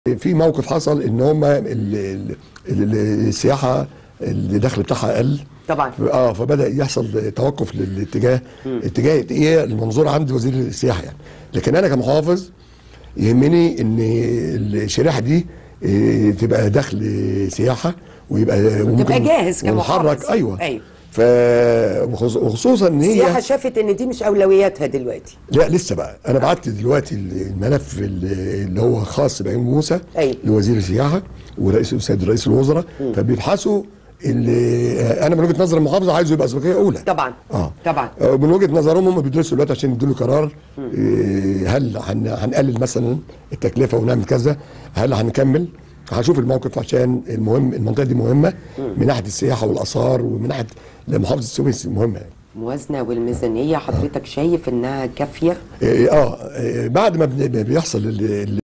في موقف حصل ان هم ال- ال- ال- السياحه الدخل بتاعها قل طبعا اه فبدا يحصل توقف للاتجاه اتجاه ايه المنظور عند وزير السياحه يعني لكن انا كمحافظ يهمني ان الشريحه دي إيه، تبقى دخل سياحه ويبقى ممكن جاهز كمحافظ. ونحرك ايوه أيوة. ف وخص- وخصوصا ان هي السياحه شافت ان دي مش اولوياتها دلوقتي لا لسه بقى انا بعت دلوقتي الملف اللي هو خاص بعين موسى أيوة. لوزير السياحه ورئيس السيد رئيس الوزراء فبيبحثوا اللي انا من وجهه نظر المحافظه عايزه يبقى اسبقيه اولى طبعا اه طبعا آه، من وجهه نظرهم هم بيدرسوا دلوقتي عشان يدوا له قرار إيه، هل هن- هنقلل مثلا التكلفه ونعمل كذا هل هنكمل هشوف الموقف عشان المهم المنطقه دي مهمه من ناحيه السياحه والاثار ومن ناحيه محافظه السويس مهمه يعني. الموازنه والميزانيه حضرتك شايف انها كافيه إيه، اه إيه، بعد ما بن- بيحصل ال- ال-